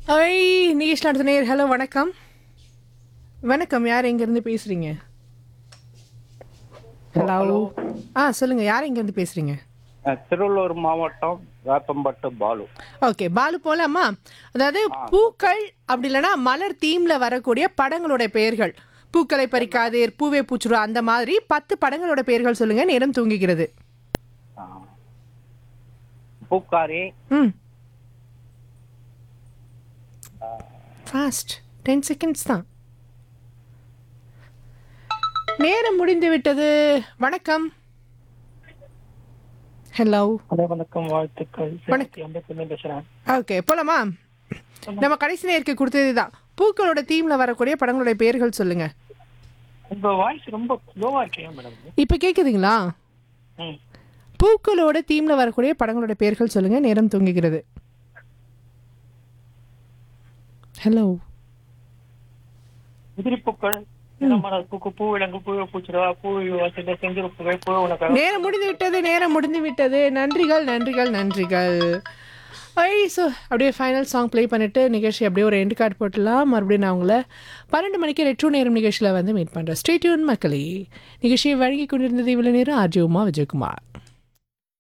ஐ நிகேஷ் நடத்த நேர் ஹலோ வணக்கம் வணக்கம் யார் எங்கேருந்து பேசுகிறீங்க ஹலோ ஆ சொல்லுங்கள் யார் எங்கேருந்து பேசுகிறீங்க அஹ் திருவள்ளூர் மாவட்டம் வேப்பம்பட்டு பாலு ஓகே பாலு போலாமா அதாவது பூக்கள் அப்படி இல்லைன்னா மலர் தீம்ல வரக்கூடிய படங்களோட பெயர்கள் பூக்களை பறிக்காதீர் பூவே பூச்சுரு அந்த மாதிரி பத்து படங்களோட பெயர்கள் சொல்லுங்க நேரம் தூங்குகிறது அஹ் பூக்காரி ம் ஃபாஸ்ட் டென் செகண்ட்ஸ் தான் நேரம் முடிந்து விட்டது வணக்கம் ஹலோ ஹலோ வணக்கம் வாழ்த்துக்கள் வணக்கம். அம்பேத்கர் பேசுறேன் ஓகே போலாமா நம்ம கடைசி நேருக்கு கொடுத்தது தான் பூக்களோட தீம்ல வரக்கூடிய படங்களோட பெயர்கள் சொல்லுங்க உங்க வாய்ஸ் ரொம்ப லோவா இருக்கேன் மேடம் இப்போ கேக்குதுங்களா ம் பூக்களோட தீம்ல வரக்கூடிய படங்களோட பெயர்கள் சொல்லுங்க நேரம் தூங்குகிறது ஹலோ உதிரிப்பூக்கள் நிறமலர் பூக்கு பூ விலங்கு பூ பூச்சிரவா பூ வசதி செஞ்சிரு புகை பூ உனக்கு நேரம் முடிந்து விட்டது நேரம் முடிந்து விட்டது நன்றிகள் நன்றிகள் நன்றிகள் ஐ ஸோ அப்படியே ஃபைனல் சாங் ப்ளே பண்ணிட்டு நிகழ்ச்சி அப்படியே ஒரு எண்டு கார்டு போட்டுடலாம் மறுபடியும் நான் உங்களை பன்னெண்டு மணிக்கு ரெட்ரோ நேரம் நிகழ்ச்சியில் வந்து மீட் பண்ணுறேன் ஸ்டேட்யூன் மக்களே நிகழ்ச்சியை வழங்கி கொண்டிருந்தது இவ்வளோ நேரம் ஆர்ஜி உமா விஜயகுமார்